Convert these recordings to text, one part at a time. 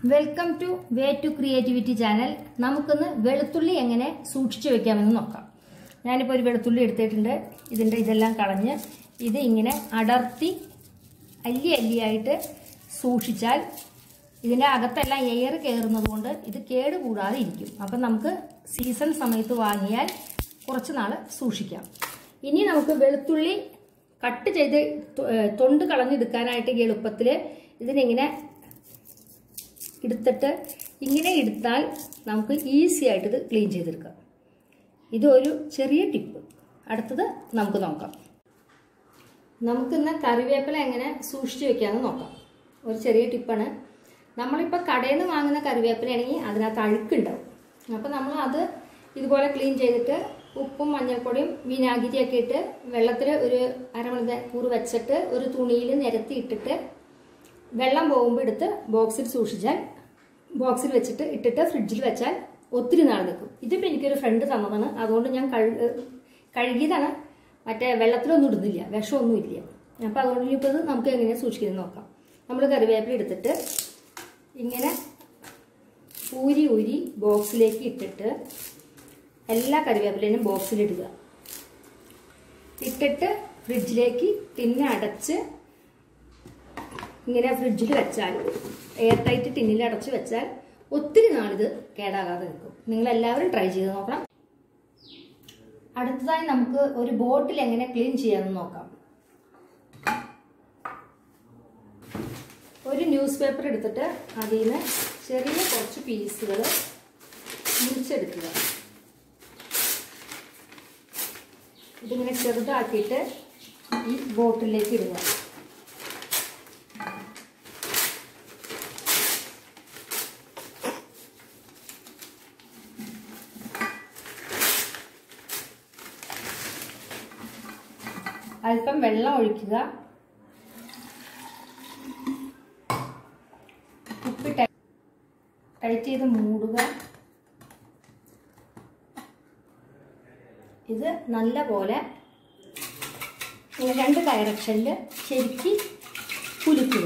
welcome to way to creativity channel നമുക്കിന്ന് വെളുത്തുള്ളി എങ്ങനെ സൂക്ഷിച്ചു വെക്കാമെന്ന് നോക്കാം ഞാനിപ്പോൾ ഒരു വെളുത്തുള്ളി എടുത്തിട്ടുണ്ട് ഇതിൻ്റെ ഇതെല്ലാം കളഞ്ഞ് ഇത് ഇങ്ങനെ അടർത്തി അല്ലി അല്ലിയായിട്ട് സൂക്ഷിച്ചാൽ ഇതിൻ്റെ അകത്തെല്ലാം എയർ കയറുന്നത് കൊണ്ട് ഇത് കേട് കൂടാതെ ഇരിക്കും അപ്പം നമുക്ക് സീസൺ സമയത്ത് വാങ്ങിയാൽ കുറച്ച് നാൾ സൂക്ഷിക്കാം ഇനി നമുക്ക് വെളുത്തുള്ളി കട്ട് ചെയ്ത് തൊ- ഏ, തൊണ്ട് കളഞ്ഞെടുക്കാനായിട്ട് എളുപ്പത്തിൽ ഇതിനിങ്ങനെ എടുത്തിട്ട് ഇങ്ങനെ എടുത്താൽ നമുക്ക് ഈസി ആയിട്ട് ഇത് ക്ലീൻ ചെയ്തെടുക്കാം ഇതൊരു ചെറിയ ടിപ്പ് അടുത്തത് നമുക്ക് നോക്കാം നമുക്കിന്ന് കറിവേപ്പില എങ്ങനെ സൂക്ഷിച്ചു വെക്കാമെന്ന് നോക്കാം ഒരു ചെറിയ ടിപ്പാണ് നമ്മളിപ്പോൾ കടയിൽ നിന്ന് വാങ്ങുന്ന കറിവേപ്പിലയാണെങ്കിൽ അതിനകത്ത് അഴുക്കുണ്ടാവും അപ്പോൾ നമ്മൾ അത് ഇതുപോലെ ക്ലീൻ ചെയ്തിട്ട് ഉപ്പും മഞ്ഞൾപ്പൊടിയും വിനാഗിരിയൊക്കെ ഇട്ട് വെള്ളത്തിൽ ഒരു അരമണിക്കൂർ വെച്ചിട്ട് ഒരു തുണിയിൽ നിരത്തി ഇട്ടിട്ട് വെള്ളം പോകുമ്പോൾ എടുത്ത് ബോക്സിൽ സൂക്ഷിച്ചാൽ ബോക്സിൽ വെച്ചിട്ട് ഇട്ടിട്ട് ഫ്രിഡ്ജിൽ വെച്ചാൽ ഒത്തിരി നാൾ നിൽക്കും ഇതിപ്പോൾ എനിക്കൊരു ഫ്രണ്ട് തന്നതാണ് അതുകൊണ്ട് ഞാൻ കഴു കഴുകിയതാണ് മറ്റേ വെള്ളത്തിലൊന്നും ഇടുന്നില്ല വിഷമൊന്നും ഇല്ല അപ്പോൾ അതുകൊണ്ട് ഇനിയിപ്പോൾ ഇത് നമുക്ക് എങ്ങനെ സൂക്ഷിക്കുന്നത് നോക്കാം നമ്മൾ കറിവേപ്പില എടുത്തിട്ട് ഇങ്ങനെ ഊരി ഊരി ബോക്സിലേക്ക് ഇട്ടിട്ട് എല്ലാ കറിവേപ്പിലയും ബോക്സിലിടുക ഇട്ടിട്ട് ഫ്രിഡ്ജിലേക്ക് പിന്നെ അടച്ച് ഇങ്ങനെ ഫ്രിഡ്ജിൽ വെച്ചാൽ എയർ ടൈറ്റ് ടിന്നിൽ അടച്ച് വെച്ചാൽ ഒത്തിരി നാളിത് കേടാകാതെ നിൽക്കും നിങ്ങൾ എല്ലാവരും ട്രൈ ചെയ്ത് നോക്കണം അടുത്തതായി നമുക്ക് ഒരു ബോട്ടിൽ എങ്ങനെ ക്ലീൻ ചെയ്യാമെന്ന് നോക്കാം ഒരു ന്യൂസ് പേപ്പർ എടുത്തിട്ട് അതിൽ നിന്ന് ചെറിയ കുറച്ച് പീസുകൾ മുറിച്ചെടുക്കുക ഇതിങ്ങനെ ചെറുതാക്കിയിട്ട് ഈ ബോട്ടിലേക്ക് ഇടുക അല്പം വെള്ളം ഒഴിക്കുക ഉപ്പ് ടൈ- ടൈറ്റ് ചെയ്ത് മൂടുക ഇത് നല്ല പോലെ ഇങ്ങനെ രണ്ട് ഡയറക്ഷനിൽ ശരിക്ക് കുലുക്കുക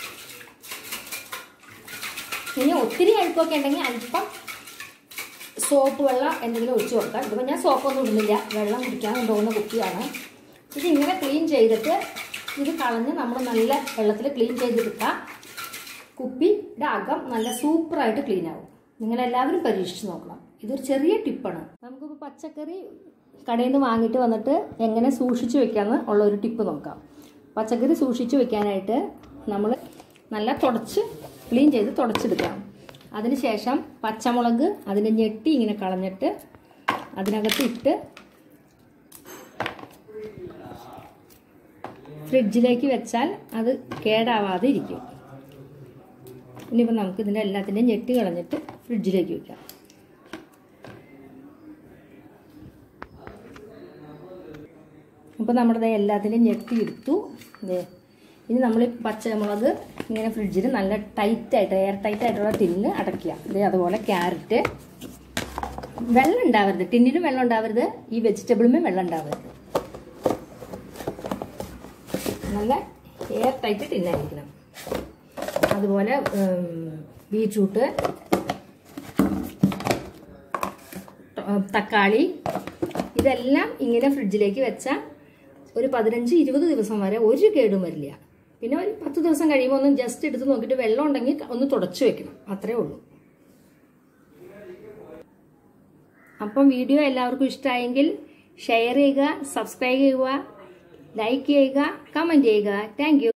ഇനി ഒത്തിരി അഴുക്കൊക്കെ ഉണ്ടെങ്കിൽ അല്പം സോപ്പ് വെള്ളം എന്തെങ്കിലും ഒഴിച്ചു കൊടുക്കാം ഇതിപ്പോൾ ഞാൻ സോപ്പൊന്നും ഇടുന്നില്ല വെള്ളം കുടിക്കാൻ കൊണ്ടുപോകുന്ന കുപ്പിയാണ് ഇത് ഇങ്ങനെ ക്ലീൻ ചെയ്തിട്ട് ഇത് കളഞ്ഞ് നമ്മൾ നല്ല വെള്ളത്തിൽ ക്ലീൻ ചെയ്തെടുക്കാം കുപ്പിയുടെ അകം നല്ല സൂപ്പറായിട്ട് ക്ലീൻ ആവും നിങ്ങളെല്ലാവരും പരീക്ഷിച്ച് നോക്കണം ഇതൊരു ചെറിയ ടിപ്പാണ് നമുക്കിപ്പോൾ പച്ചക്കറി കടയിൽ നിന്ന് വാങ്ങിയിട്ട് വന്നിട്ട് എങ്ങനെ സൂക്ഷിച്ച് വെക്കാമെന്ന് ഉള്ള ഒരു ടിപ്പ് നോക്കാം പച്ചക്കറി സൂക്ഷിച്ച് വെക്കാനായിട്ട് നമ്മൾ നല്ല തുടച്ച് ക്ലീൻ ചെയ്ത് തുടച്ചെടുക്കാം അതിനുശേഷം പച്ചമുളക് അതിൻ്റെ ഞെട്ടി ഇങ്ങനെ കളഞ്ഞിട്ട് അതിനകത്ത് ഇട്ട് ഫ്രിഡ്ജിലേക്ക് വെച്ചാൽ അത് കേടാവാതെ ഇരിക്കും ഇനിയിപ്പോൾ നമുക്ക് ഇതിൻ്റെ എല്ലാത്തിൻ്റെയും ഞെട്ടി കളഞ്ഞിട്ട് ഫ്രിഡ്ജിലേക്ക് വെക്കാം അപ്പോൾ നമ്മുടെ ദേ എല്ലാത്തിൻ്റെയും ഞെട്ടി എടുത്തു ദേ ഇനി നമ്മൾ ഈ പച്ചമുളക് ഇങ്ങനെ ഫ്രിഡ്ജിൽ നല്ല ടൈറ്റായിട്ട് എയർ ടൈറ്റ് ആയിട്ടുള്ള ടിന്നിൽ അടയ്ക്കുക ദേ അതുപോലെ ക്യാരറ്റ് വെള്ളം ഉണ്ടാവരുത് ടിന്നിലും വെള്ളം ഉണ്ടാവരുത് ഈ വെജിറ്റബിളുമേ വെള്ളം ഉണ്ടാവരുത് നല്ല എയർ ടൈറ്റ് ടിന്നായിരിക്കണം അതുപോലെ ബീട്രൂട്ട് തക്കാളി ഇതെല്ലാം ഇങ്ങനെ ഫ്രിഡ്ജിലേക്ക് വെച്ചാൽ ഒരു പതിനഞ്ച് ഇരുപത് ദിവസം വരെ ഒരു കേടും വരില്ല പിന്നെ ഒരു പത്ത് ദിവസം കഴിയുമ്പോൾ ഒന്ന് ജസ്റ്റ് എടുത്ത് നോക്കിയിട്ട് വെള്ളം ഉണ്ടെങ്കിൽ ഒന്ന് തുടച്ചു വെക്കണം അത്രേ ഉള്ളൂ അപ്പം വീഡിയോ എല്ലാവർക്കും ഇഷ്ടമായെങ്കിൽ ഷെയർ ചെയ്യുക സബ്സ്ക്രൈബ് ചെയ്യുക ലൈക്ക് ചെയ്യുക കമൻറ്റ് ചെയ്യുക താങ്ക്